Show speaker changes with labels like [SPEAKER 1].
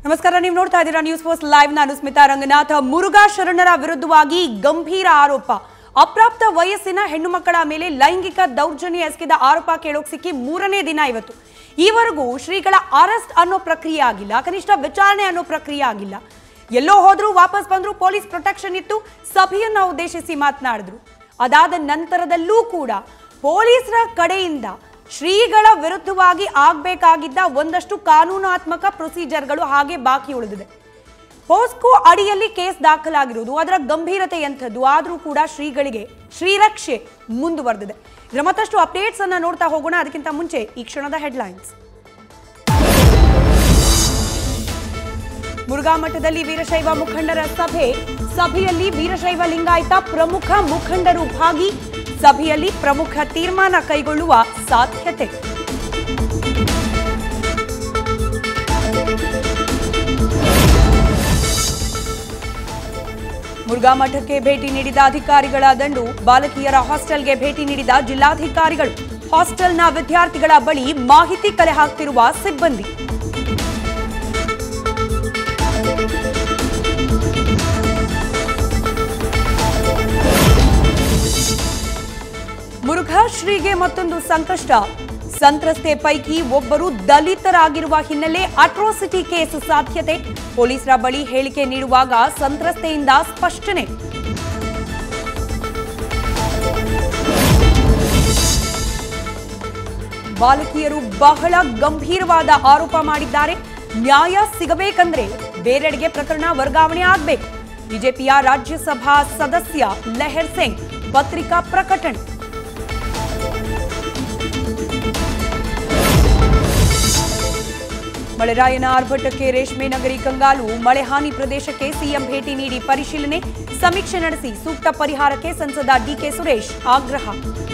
[SPEAKER 1] ನಮಸ್ಕಾರ ನೀವು ನೋಡ್ತಾ ಇದ್ದೀರಾ ನ್ಯೂಸ್ ಪೋಸ್ಟ್ ಲೈವ್ ನಾನು ಸ್ಮಿತಾ ರಂಗನಾಥ್ ಮುರುಘಾ ಶರಣರ ವಿರುದ್ಧವಾಗಿ ಗಂಭೀರ ಆರೋಪ ಅಪ್ರಾಪ್ತ ವಯಸ್ಸಿನ ಹೆಣ್ಣು ಮಕ್ಕಳ ಮೇಲೆ ಲೈಂಗಿಕ ದೌರ್ಜನ್ಯ ಎಸಗಿದ ಆರೋಪ ಕೇಳೋಕ್ ಸಿಕ್ಕಿ ಮೂರನೇ ದಿನ ಇವತ್ತು ಈವರೆಗೂ ಶ್ರೀಗಳ ಅರೆಸ್ಟ್ ಅನ್ನೋ ಪ್ರಕ್ರಿಯೆ ಆಗಿಲ್ಲ ಕನಿಷ್ಠ ವಿಚಾರಣೆ ಅನ್ನೋ ಪ್ರಕ್ರಿಯೆ ಆಗಿಲ್ಲ ಎಲ್ಲೋ ಹೋದ್ರು ವಾಪಸ್ ಬಂದ್ರು ಪೊಲೀಸ್ ಪ್ರೊಟೆಕ್ಷನ್ ಇತ್ತು ಸಭೆಯನ್ನ ಉದ್ದೇಶಿಸಿ ಮಾತನಾಡಿದ್ರು ಅದಾದ ನಂತರದಲ್ಲೂ ಕೂಡ ಪೊಲೀಸರ ಕಡೆಯಿಂದ ಶ್ರೀಗಳ ವಿರುದ್ಧವಾಗಿ ಆಗಬೇಕಾಗಿದ್ದ ಒಂದಷ್ಟು ಕಾನೂನಾತ್ಮಕ ಪ್ರೊಸೀಜರ್ಗಳು ಹಾಗೆ ಬಾಕಿ ಉಳಿದಿದೆ ಪೋಸ್ಕೋ ಅಡಿಯಲ್ಲಿ ಕೇಸ್ ದಾಖಲಾಗಿರುವುದು ಅದರ ಗಂಭೀರತೆ ಎಂಥದ್ದು ಆದರೂ ಕೂಡ ಶ್ರೀಗಳಿಗೆ ಶ್ರೀರಕ್ಷೆ ಮುಂದುವರೆದಿದೆ ಇದರ ಮತ್ತಷ್ಟು ಅಪ್ಡೇಟ್ಸ್ ಅನ್ನ ನೋಡ್ತಾ ಹೋಗೋಣ ಅದಕ್ಕಿಂತ ಮುಂಚೆ ಈ ಕ್ಷಣದ ಹೆಡ್ಲೈನ್ಸ್ ಮುರುಘಾ ಮಠದಲ್ಲಿ ವೀರಶೈವ ಮುಖಂಡರ ಸಭೆ ಸಭೆಯಲ್ಲಿ ವೀರಶೈವ ಲಿಂಗಾಯತ ಪ್ರಮುಖ ಮುಖಂಡರು ಭಾಗಿ ಸಭೆಯಲ್ಲಿ ಪ್ರಮುಖ ತೀರ್ಮಾನ ಕೈಗೊಳ್ಳುವ ಸಾಧ್ಯತೆ ಮುರುಘಾ ಮಠಕ್ಕೆ ಭೇಟಿ ನೀಡಿದ ಅಧಿಕಾರಿಗಳ ದಂಡು ಬಾಲಕಿಯರ ಹಾಸ್ಟೆಲ್ಗೆ ಭೇಟಿ ನೀಡಿದ ಜಿಲ್ಲಾಧಿಕಾರಿಗಳು ಹಾಸ್ಟೆಲ್ನ ವಿದ್ಯಾರ್ಥಿಗಳ ಬಳಿ ಮಾಹಿತಿ ಕಲೆ ಹಾಕ್ತಿರುವ ಸಿಬ್ಬಂದಿ ಮುರುಘಾ ಶ್ರೀಗೆ ಮತ್ತೊಂದು ಸಂಕಷ್ಟ ಸಂತ್ರಸ್ತೆ ಪೈಕಿ ಒಬ್ಬರು ದಲಿತರಾಗಿರುವ ಹಿನ್ನೆಲೆ ಅಟ್ರೋಸಿಟಿ ಕೇಸ್ ಸಾಧ್ಯತೆ ಪೊಲೀಸರ ಬಳಿ ಹೇಳಿಕೆ ನೀಡುವಾಗ ಸಂತ್ರಸ್ತೆಯಿಂದ ಸ್ಪಷ್ಟನೆ ಬಾಲಕಿಯರು ಬಹಳ ಗಂಭೀರವಾದ ಆರೋಪ ಮಾಡಿದ್ದಾರೆ ನ್ಯಾಯ ಸಿಗಬೇಕಂದ್ರೆ ಬೇರೆಡೆಗೆ ಪ್ರಕರಣ ವರ್ಗಾವಣೆ ಆಗಬೇಕು ಬಿಜೆಪಿಯ ರಾಜ್ಯಸಭಾ ಸದಸ್ಯ ಲೆಹರ್ ಸಿಂಗ್ ಪತ್ರಿಕಾ ಪ್ರಕಟಣೆ ಮಳೆರಾಯನ ಆರ್ಭಟಕ್ಕೆ ರೇಷ್ಮೆ ನಗರಿ ಕಂಗಾಲು ಮಳೆ ಹಾನಿ ಪ್ರದೇಶಕ್ಕೆ ಸಿಎಂ ಭೇಟಿ ನೀಡಿ ಪರಿಶೀಲನೆ ಸಮೀಕ್ಷೆ ನಡೆಸಿ ಸೂಕ್ತ ಪರಿಹಾರಕ್ಕೆ ಸಂಸದ ಡಿಕೆ ಸುರೇಶ್ ಆಗ್ರಹ